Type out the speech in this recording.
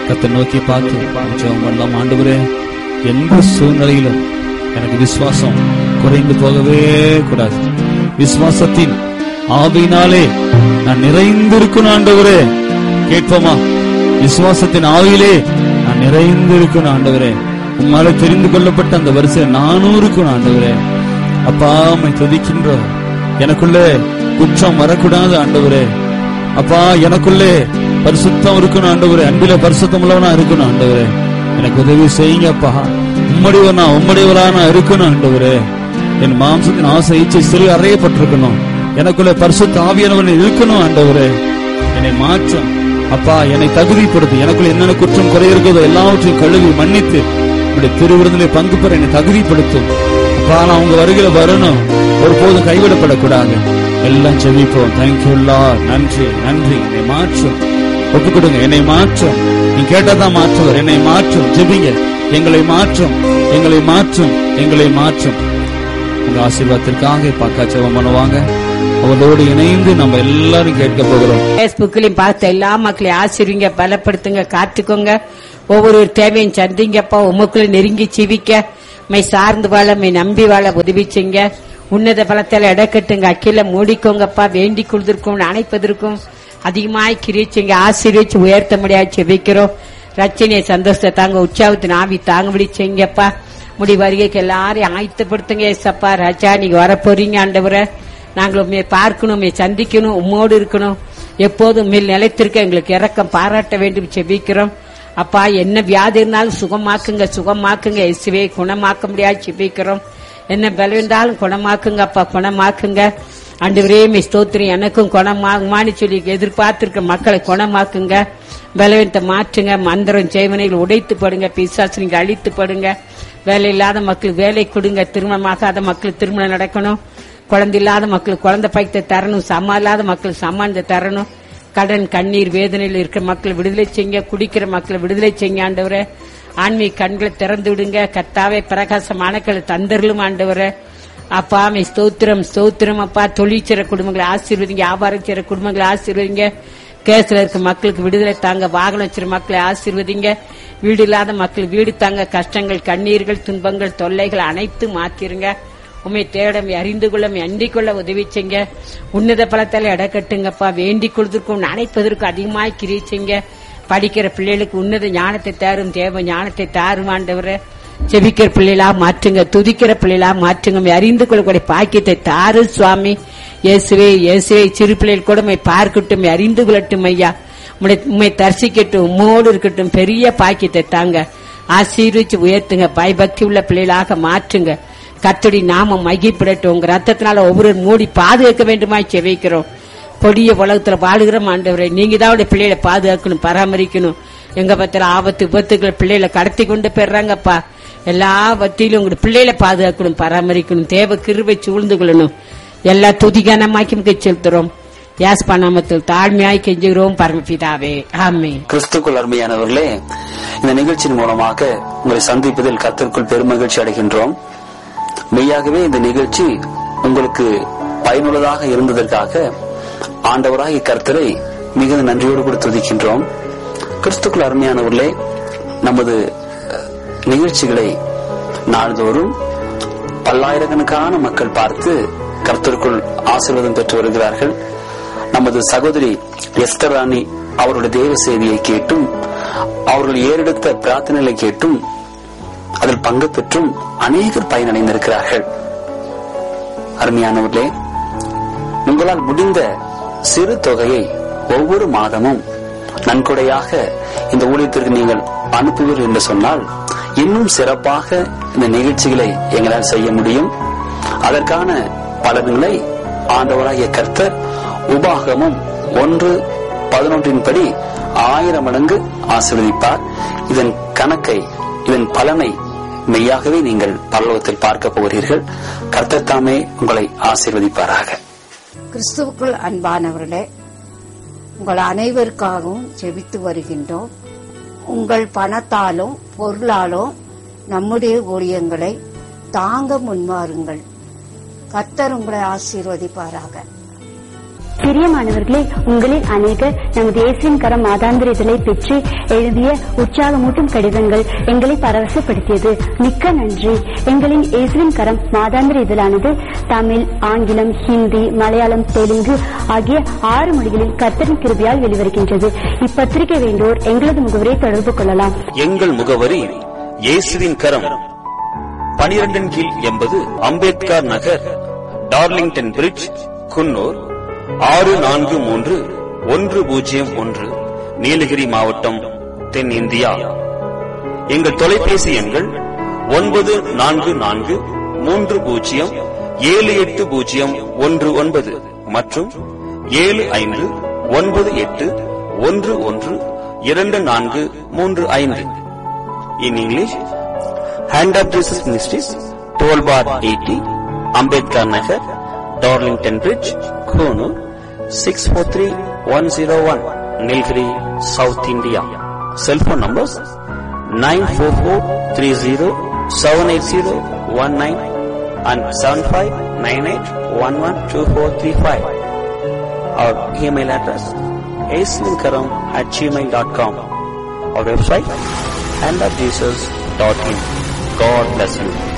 கத்தை நோக்கி பார்த்து ஜெபம் பண்ணலாம் ஆண்டவரே எந்த சூழ்நிலையிலும் எனக்கு விசுவாசம் குறைந்து போகவே கூடாது விசுவாசத்தின் ஆவியினாலே நான் நிறைந்திருக்கணும் ஆண்டவரே கேட்போமா விசுவாசத்தின் ஆவியிலே நான் நிறைந்திருக்கணும் ஆண்டவரே உம்மால தெரிந்து கொள்ளப்பட்ட அந்த வரிசையில் நானும் இருக்கணும் ஆண்டவரே அப்பா உம்மை துதிக்கின்றோம் எனக்குள்ளே குற்றம் வரக்கூடாது ஆண்டவரே அப்பா எனக்குள்ளே பரிசுத்தம் இருக்கணும் ஆண்டவரே அன்பில பரிசுத்தம் உள்ளவனா இருக்கணும் ஆண்டவரே எனக்கு உதவி செய்யுங்க அப்பா உம்மடிவனா உம்மடிவரா நான் இருக்கணும் ஆண்டவரே என் மாம்சத்தின் ஆசை இச்சை சிறு அறையப்பட்டிருக்கணும் எனக்குள்ளே பரிசுத்த ஆவியானவன் இருக்கணும் ஆண்டவரே என்னை மாற்றும் அப்பா என்னை தகுதிப்படுத்து எனக்குள்ள என்னென்ன குற்றம் குறை இருக்கிறதோ எல்லாவற்றையும் கழுவி மன்னித்து உடைய திருவிருந்திலே பங்கு பெற என்னை தகுதிப்படுத்தும் அப்பா நான் உங்க வருகிற வரணும் ஒருபோதும் கைவிடப்படக்கூடாது எல்லாம் செவிப்போம் தேங்க்யூ நன்றி நன்றி என்னை மாற்றும் ஒப்பு கொடுங்க என்னை மாற்றும் நீ கேட்டதான் மாற்றுவர் என்னை மாற்றும் ஜெபிங்க எங்களை மாற்றும் எங்களை மாற்றும் எங்களை மாற்றும் உங்க ஆசீர்வாதத்திற்காக பக்கா செவம் பண்ணுவாங்க அவரோடு இணைந்து நம்ம எல்லாரும் கேட்க போகிறோம் பேஸ்புக்லயும் பார்த்த எல்லா மக்களையும் ஆசிரிங்க பலப்படுத்துங்க காத்துக்கோங்க ஒவ்வொரு தேவையும் சந்திங்கப்பா உமக்குள்ள நெருங்கி சிவிக்க மை சார்ந்து வாழ மை நம்பி வாழ உதவி செய்ங்க உன்னத பலத்தால இடக்கட்டுங்க அக்கில மூடிக்கோங்கப்பா வேண்டிக் கொள்வதற்கும் அணைப்பதற்கும் அதிகமாய் கிரிச்சிங்க ஆசீர்வச்சு உயர்த்த முடியாது செபிக்கிறோம் ரச்சனையை சந்தோஷத்தை தாங்க உற்சாகத்தின் ஆவி தாங்கபடி செய்யுங்கப்பா முடி வருகைக்கு எல்லாரையும் ஆயத்தப்படுத்துங்க ஏசப்பா ராஜா நீங்க வரப்போறீங்க ஆண்டவரை நாங்கள் உண்மையை பார்க்கணும் உண்மையை சந்திக்கணும் உம்மோடு இருக்கணும் எப்போதும் மேல் நிலைத்திருக்க எங்களுக்கு இறக்கம் பாராட்ட வேண்டும் செபிக்கிறோம் அப்பா என்ன வியாதி இருந்தாலும் சுகமாக்குங்க சுகமாக்குங்க இயேசுவே குணமாக்க முடியாது செபிக்கிறோம் என்ன பலம் இருந்தாலும் குணமாக்குங்க அப்பா குணமாக்குங்க ஆண்டவரே மே ஸ்தோத்திரம் எனக்கும் குணமாகுமான்னு சொல்லி எதிர்பார்த்திருக்க மக்களை குணமாக்குங்க பலவீனத்தை மாற்றுங்க மந்திரம் செய்வனைகள் உடைத்து படுங்க பிசாசு நீங்க அழித்து படுங்க வேலை இல்லாத மக்களுக்கு வேலை கொடுங்க திருமணமாகாத மக்களுக்கு திருமணம் நடக்கணும் குழந்தை இல்லாத மக்களுக்கு குழந்தை பாய்க்கத்தை தரணும் சம்மா இல்லாத மக்களுக்கு சம்மானத்தை தரணும் கடன் கண்ணீர் வேதனையில் இருக்கிற மக்களை விடுதலை செய்யுங்க குடிக்கிற மக்களை விடுதலை செய்யுங்க ஆண்டவரே ஆன்மீக கண்களை திறந்து விடுங்க கத்தாவே பிரகாசம் அணுக்களை தந்தருளும் ஆண்டவரே அப்பா மே ஸ்தோத்திரம் ஸ்தோத்திரம் அப்பா தொழில் செய்ற குடும்பங்களை ஆசீர்வதிங்க வியாபாரம் செய்ற குடும்பங்களை ஆசீர்வதிங்க கேஸ்ல இருக்க மக்களுக்கு விடுதலை தாங்க வாகனம் வச்சிருக்க மக்களை ஆசீர்வதிங்க வீடு இல்லாத மக்கள் வீடு தாங்க கஷ்டங்கள் கண்ணீர்கள் துன்பங்கள் தொல்லைகள் அனைத்து மாத்திருங்க உண்மை தேடம் அறிந்து கொள்ள அண்டிக் கொள்ள உதவி செய்ங்க உன்னத பலத்தால இடக்கட்டுங்கப்பா வேண்டிக் கொள்வதற்கும் நினைப்பதற்கும் அதிகமாய் கிரிச்சிங்க படிக்கிற பிள்ளைகளுக்கு உன்னத ஞானத்தை தாரும் தேவ ஞானத்தை தாரும் ஆண்டவரே செபிக்கிற பிள்ளைகளா மாற்றுங்க துதிக்கிற பிள்ளைகளா மாற்றுங்க உம்மை அறிந்து கொள்ளக்கூடிய பாக்கியத்தை தாரு சுவாமி இயேசுவே இயேசுவே சிறு பிள்ளைகள் கூட உம்மை பார்க்கட்டும் உம்மை அறிந்து கொள்ளட்டும் ஐயா உம்முடைய உண்மை தரிசிக்கட்டும் உம்மோடு இருக்கட்டும் பெரிய பாக்கியத்தை தாங்க ஆசீர்வச்சு உயர்த்துங்க பயபக்தி உள்ள பிள்ளைகளாக மாற்றுங்க கத்தடி நாம மகிப்படட்டும் உங்க ரத்தத்தினால ஒவ்வொரு மூடி பாதுகாக்க வேண்டுமாய் செவிக்கிறோம் கொடிய உலகத்துல வாழுகிற ஆண்டவரை நீங்க தான் உடைய பிள்ளைகளை பாதுகாக்கணும் பராமரிக்கணும் எங்க பத்திர ஆபத்து விபத்துகள் பிள்ளைகளை கடத்தி கொண்டு போயிடுறாங்கப்பா எல்லா வத்தியிலும் உங்களுடைய பிள்ளைகளை பாதுகாக்கணும் பராமரிக்கணும் தேவ கிருபை சூழ்ந்து கொள்ளணும் எல்லா துதிகானமாக்கி செலுத்துறோம் யாஸ் பணாமத்தில் தாழ்மையாய் கெஞ்சுகிறோம் பரமபிதாவே ஆமே கிறிஸ்துக்குள் அருமையானவர்களே இந்த நிகழ்ச்சியின் மூலமாக உங்களை சந்திப்பதில் கத்திற்குள் பெருமகிழ்ச்சி அடைகின்றோம் மெய்யாகவே இந்த நிகழ்ச்சி உங்களுக்கு பயனுள்ளதாக இருந்ததற்காக ஆண்டவராகிய கர்த்தரை மிகுந்த நன்றியோடு கூட துதிக்கின்றோம் கிறிஸ்துக்குள் அருமையானவர்களே நமது அஹ், நிகழ்ச்சிகளை நாள்தோறும் பல்லாயிரக்கணக்கான மக்கள் பார்த்து கர்த்தருக்குள் ஆசீர்வாதம் பெற்று வருகிறார்கள் நமது சகோதரி எஸ்தர் ராணி அவருடைய தேவ செய்தியை கேட்டும் அவர்கள் ஏறெடுத்த பிரார்த்தனைகளை கேட்டும் அதில் பங்கு பெற்றும் அநேகர் பயனடைந்திருக்கிறார்கள் அருமையானவர்களே உங்களால் முடிந்த சிறு தொகையை ஒவ்வொரு மாதமும் நன்கொடையாக இந்த ஊழியத்திற்கு நீங்கள் அனுப்புவீர்கள் என்று சொன்னால் இன்னும் சிறப்பாக இந்த நிகழ்ச்சிகளை எங்களால் செய்ய முடியும் அதற்கான பலன்களை ஆண்டவராகிய கர்த்தர் உபாகமும் ஒன்று பதினொன்றின் படி ஆயிரம் மடங்கு ஆசீர்வதிப்பார் இதன் கணக்கை இதன் பலனை மெய்யாகவே நீங்கள் பரலோகத்தில் பார்க்க போகிறீர்கள் கர்த்தர் தாமே உங்களை ஆசீர்வதிப்பாராக கிறிஸ்துவுக்குள் அன்பானவர்களே உங்கள் அனைவருக்காகவும் ஜெபித்து வருகின்றோம் உங்கள் பணத்தாலும் பொருளாலும் நம்முடைய ஊழியங்களை தாங்க முன்வாருங்கள் கர்த்தர் உங்களை ஆசீர்வதிப்பாராக பிரியமானவர்களே உங்களில் அநேகர் நமது இயேசுவின் கரம் மாதாந்திர இதழை பெற்று எழுதிய உற்சாகமூட்டும் கடிதங்கள் எங்களை பரவசப்படுத்தியது மிக்க நன்றி எங்களின் இயேசுவின் கரம் மாதாந்திர இதழானது தமிழ் ஆங்கிலம் ஹிந்தி மலையாளம் தெலுங்கு ஆகிய ஆறு மொழிகளில் கர்த்தரின் கிருபையால் வெளிவருகின்றது இப்பத்திரிகை வேண்டோர் எங்களது முகவரை தொடர்பு கொள்ளலாம் எங்கள் முகவரி இயேசுவின் கரம் பனிரெண்டின் கீழ் எண்பது அம்பேத்கர் நகர் டார்லிங்டன் பிரிட்ஜ் குன்னூர் ஆறு நான்கு மூன்று ஒன்று பூஜ்ஜியம் ஒன்று நீலகிரி மாவட்டம் தென்னிந்தியா எங்கள் தொலைபேசி எண்கள் ஒன்பது நான்கு நான்கு மூன்று பூஜ்ஜியம் ஏழு எட்டு பூஜ்ஜியம் ஒன்று ஒன்பது மற்றும் ஏழு ஐந்து ஒன்பது எட்டு ஒன்று ஒன்று இரண்டு நான்கு மூன்று ஐந்து in English hand of Jesus ministries twelve bar eighty Ambedkar Nagar Darlington bridge Coonoor six four three one zero one Nilgiri south India cellphone numbers nine four four three zero seven eight zero one nine and seven five nine eight one one two four three five our email address ஏஸ்லின்கரம் at Gmail dot com our website and at jesus.in. God bless you.